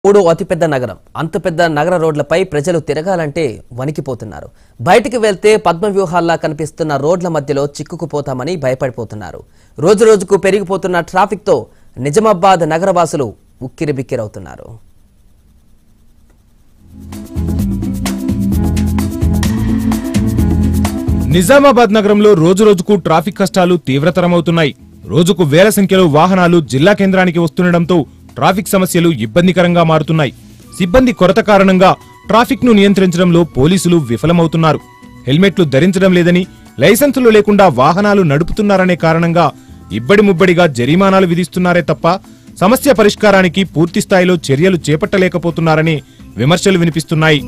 మూడో అతిపెద్ద నగరం అంత పెద్ద నగర రోడ్లపై ప్రజలు తిరగాలంటే వణికిపోతున్నారు బయటికి వెళ్తే పద్మ వ్యూహాల్లా కనిపిస్తున్న రోడ్ల మధ్యలో చిక్కుకుపోతామని భయపడిపోతున్నారు రోజు రోజుకు పెరిగిపోతున్న ట్రాఫిక్తో నిజామాబాద్ నగరవాసులు ఉక్కిరిబిక్కిరవుతున్నారు నిజామాబాద్ నగరంలో రోజురోజుకు ట్రాఫిక్ కష్టాలు తీవ్రతరమవుతున్నాయి రోజుకు వేల సంఖ్యలో వాహనాలు జిల్లా కేంద్రానికి వస్తుండటంతో ట్రాఫిక్ సమస్యలు ఇబ్బందికరంగా మారుతున్నాయి సిబ్బంది కొరత కారణంగా ట్రాఫిక్ ను నియంత్రించడంలో పోలీసులు విఫలమవుతున్నారు హెల్మెట్లు ధరించడం లేదని లైసెన్సులు లేకుండా వాహనాలు నడుపుతున్నారనే కారణంగా ఇబ్బడి ముబ్బడిగా జరిమానాలు విధిస్తున్నారే తప్ప సమస్య పరిష్కారానికి పూర్తి స్థాయిలో చర్యలు చేపట్టలేకపోతున్నారని విమర్శలు వినిపిస్తున్నాయి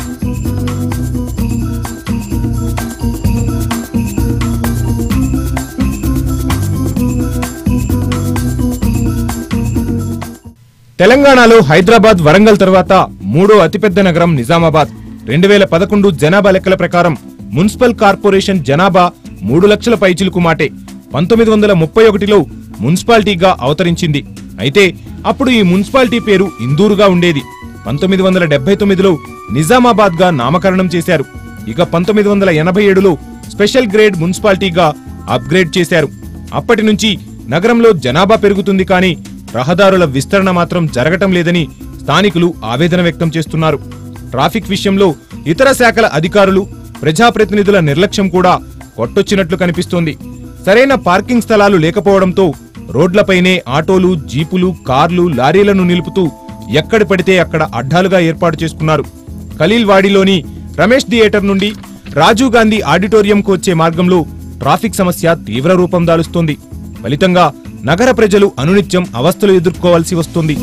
తెలంగాణలో హైదరాబాద్ వరంగల్ తర్వాత మూడో అతిపెద్ద నగరం నిజామాబాద్ రెండు వేల పదకొండు జనాభా లెక్కల ప్రకారం మున్సిపల్ కార్పొరేషన్ జనాభా మూడు లక్షల పైచిలుకు మాటే పంతొమ్మిది వందల ముప్పై ఒకటిలో మున్సిపాలిటీగా అవతరించింది అయితే అప్పుడు ఈ మున్సిపాలిటీ పేరు ఇందూరుగా ఉండేది పంతొమ్మిది వందల డెబ్బై తొమ్మిదిలో నిజామాబాద్ గా నామకరణం చేశారు ఇక పంతొమ్మిది వందల ఎనభై ఏడులో స్పెషల్ గ్రేడ్ మున్సిపాలిటీగా అప్గ్రేడ్ చేశారు అప్పటి నుంచి నగరంలో జనాభా పెరుగుతుంది కానీ రహదారుల విస్తరణ మాత్రం జరగటం లేదని స్థానికులు ఆవేదన వ్యక్తం చేస్తున్నారు ట్రాఫిక్ విషయంలో ఇతర శాఖల అధికారులు ప్రజాప్రతినిధుల నిర్లక్ష్యం కూడా కొట్టొచ్చినట్లు కనిపిస్తోంది సరైన పార్కింగ్ స్థలాలు లేకపోవడంతో రోడ్లపైనే ఆటోలు జీపులు కార్లు లారీలను నిలుపుతూ ఎక్కడ పడితే అక్కడ అడ్డాలుగా ఏర్పాటు చేసుకున్నారు ఖలీల్వాడిలోని రమేష్ థియేటర్ నుండి రాజీవ్ గాంధీ ఆడిటోరియంకు వచ్చే మార్గంలో ట్రాఫిక్ సమస్య తీవ్ర రూపం దాలుస్తోంది ఫలితంగా నగర ప్రజలు అనునిత్యం అవస్థలు ఎదుర్కోవాల్సి వస్తుంది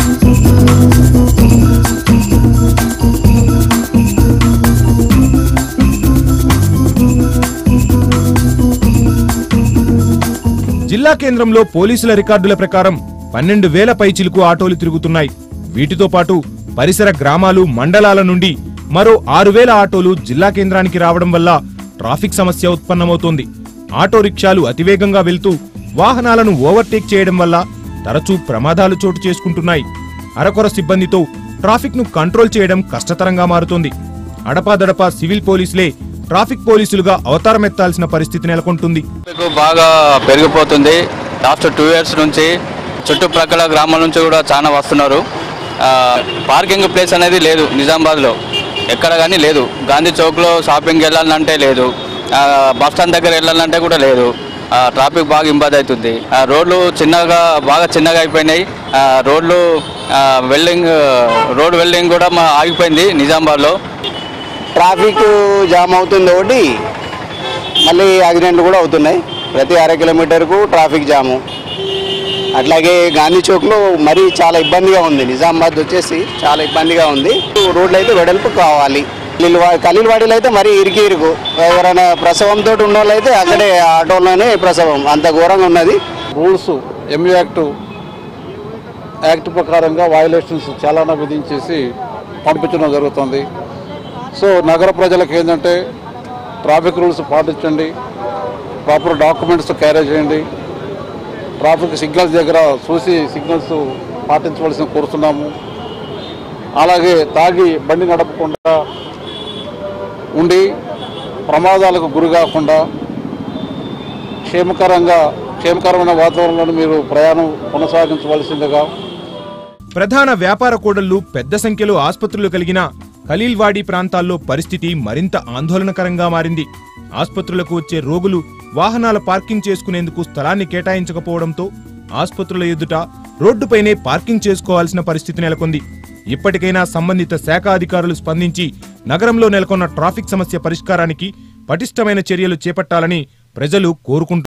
జిల్లా కేంద్రంలో పోలీసుల రికార్డుల ప్రకారం పన్నెండు వేల పైచిలుకు ఆటోలు తిరుగుతున్నాయి వీటితో పాటు పరిసర గ్రామాలు మండలాల నుండి మరో ఆరు వేల ఆటోలు జిల్లా కేంద్రానికి రావడం వల్ల ట్రాఫిక్ సమస్య ఉత్పన్నమవుతోంది ఆటో రిక్షాలు అతివేగంగా వెళ్తూ వాహనాలను ఓవర్టేక్ చేయడం వల్ల తరచూ ప్రమాదాలు చోటు చేసుకుంటున్నాయి అరకొర సిబ్బందితో ట్రాఫిక్ ను కంట్రోల్ చేయడం కష్టతరంగా మారుతోంది అడపాదడపా సివిల్ పోలీసులే ట్రాఫిక్ పోలీసులుగా అవతారమెత్తాల్సిన పరిస్థితి నెలకొంటుంది ట్రాఫిక్ బాగా పెరిగిపోతుంది లాస్ట్ టూ ఇయర్స్ నుంచి చుట్టుప్రక్కల గ్రామాల నుంచి కూడా చాలా వస్తున్నారు ఆ, పార్కింగ్ ప్లేస్ అనేది లేదు నిజామాబాద్లో ఎక్కడ కానీ లేదు గాంధీ చౌక్లో షాపింగ్ వెళ్ళాలంటే లేదు ఆ, బస్ స్టాండ్ దగ్గర వెళ్ళాలంటే కూడా లేదు ఆ, ట్రాఫిక్ బాగా ఇబ్బంది అవుతుంది ఆ, రోడ్లు చిన్నగా బాగా చిన్నగా అయిపోయినాయి ఆ, రోడ్లు ఆ, వెల్డింగ్ రోడ్ వెల్డింగ్ కూడా మా ఆగిపోయింది నిజామాబాద్లో ట్రాఫిక్ జామ్ అవుతుంది ఒకటి మళ్ళీ యాక్సిడెంట్లు కూడా అవుతున్నాయి ప్రతి అర కిలోమీటర్కు ట్రాఫిక్ జాము అట్లాగే గాంధీ చౌక్లో మరీ చాలా ఇబ్బందిగా ఉంది నిజామాబాద్ వచ్చేసి చాలా ఇబ్బందిగా ఉంది రోడ్లు అయితే వెడల్పు కావాలి ఖలీల్వా- ఖలీల్వాడీలో అయితే మరీ ఇరికి ఇరుకు ఎవరైనా ప్రసవంతో ఉన్న వాళ్ళు అయితే అక్కడే ఆటోలోనే ప్రసవం అంత ఘోరంగా ఉన్నది రూల్స్ ఎంయూ యాక్ట్ యాక్ట్ ప్రకారంగా వయలేషన్స్ చాలానా విధించేసి పంపించడం జరుగుతుంది సో నగర ప్రజలకు ఏంటంటే ట్రాఫిక్ రూల్స్ పాటించండి ప్రాపర్ డాక్యుమెంట్స్ క్యారీ చేయండి ట్రాఫిక్ సిగ్నల్స్ దగ్గర చూసి సిగ్నల్స్ పాటించవలసిన కోరుతున్నాము అలాగే తాగి బండి నడపకుండా ఉండి ప్రమాదాలకు గురి కాకుండా క్షేమకరంగా క్షేమకరమైన వాతావరణంలో మీరు ప్రయాణం కొనసాగించవలసిందిగా ప్రధాన వ్యాపార కూడళ్లు పెద్ద సంఖ్యలో ఆసుపత్రులు కలిగిన ఖలీల్వాడి ప్రాంతాల్లో పరిస్థితి మరింత ఆందోళనకరంగా మారింది ఆసుపత్రులకు వచ్చే రోగులు వాహనాల పార్కింగ్ చేసుకునేందుకు స్థలాన్ని కేటాయించకపోవడంతో ఆసుపత్రుల ఎదుట రోడ్డుపైనే పార్కింగ్ చేసుకోవాల్సిన పరిస్థితి నెలకొంది ఇప్పటికైనా సంబంధిత శాఖ అధికారులు స్పందించి నగరంలో నెలకొన్న ట్రాఫిక్ సమస్య పరిష్కారానికి పటిష్టమైన చర్యలు చేపట్టాలని ప్రజలు కోరుకుంటున్నారు